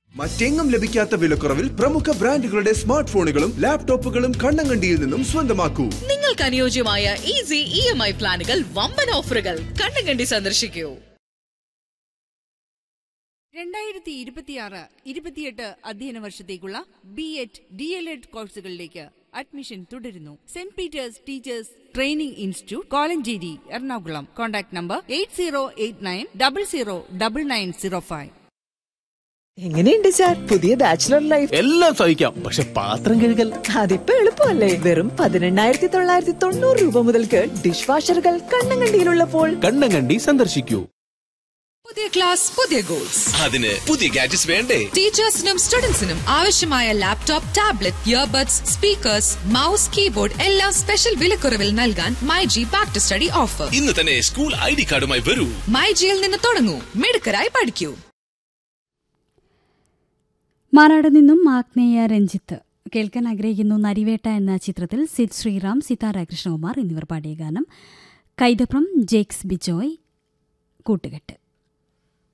മറ്റെങ്ങും ലഭിക്കാത്ത വിലക്കുറവിൽ പ്രമുഖ ബ്രാൻഡുകളുടെ സ്മാർട്ട് ഫോണുകളും ലാപ്ടോപ്പുകളും കണ്ണങ്കണ്ടിയിൽ നിന്നും സ്വന്തമാക്കൂ നിങ്ങൾക്ക് അനുയോജ്യമായ ഈസി ഇ എം ഐ പ്ലാനുകൾ വമ്പൻ ഓഫറുകൾ കണ്ണുകണ്ടി സന്ദർശിക്കൂ രണ്ടായിരത്തി ഇരുപത്തിയാറ് ഇരുപത്തിയെട്ട് അധ്യയന വർഷത്തേക്കുള്ള B ed D L ed കോഴ്സുകളിലേക്ക് അഡ്മിഷൻ തുടരുന്നു Saint Peter's teachers training institute Kolenchery Ernakulam contact number eight zero eight nine double zero double nine zero five എങ്ങനെയുണ്ട് സാർ പുതിയ ബാച്ചിലർ ലൈഫ് എല്ലാം സഹിക്കാം പക്ഷെ പാത്രം കഴുകൽ അതിപ്പോ എളുപ്പമല്ലേ വെറും പതിനെണ്ണായിരത്തി തൊള്ളായിരത്തി തൊണ്ണൂറ് രൂപ മുതൽക്ക് ഡിഷ് വാഷറുകൾ കണ്ണങ്കണ്ടിയിലുള്ളപ്പോൾ കണ്ണങ്കണ്ടി സന്ദർശിക്കൂ പുതിയ ക്ലാസ് പുതിയ ഗോൾസ് അതിന് പുതിയ ഗാഡ്ജറ്റ്സ് വേണ്ടേ ടീച്ചേഴ്സിനും സ്റ്റുഡൻസിനും ആവശ്യമായ laptop tablet earbuds speakers mouse keyboard എല്ലാം സ്പെഷ്യൽ വിലക്കുറവിൽ നൽകാൻ myG back to study offer ഇന്ന് തന്നെ സ്കൂൾ ഐ ഡി കാർഡുമായി വരൂ മൈജിയിൽ നിന്ന് തുടങ്ങൂ മിടുക്കരായി പഠിക്കൂ മാറാട് നിന്നും ആഗ്നേയ രഞ്ജിത്ത് കേൾക്കാൻ ആഗ്രഹിക്കുന്നു നരിവേട്ട എന്ന ചിത്രത്തിൽ സിദ് ശ്രീറാം സിതാര കൃഷ്ണകുമാർ എന്നിവർ പാടിയ ഗാനം കൈതപ്രം ജേക്സ് ബിജോയ് കൂട്ടുകെട്ട്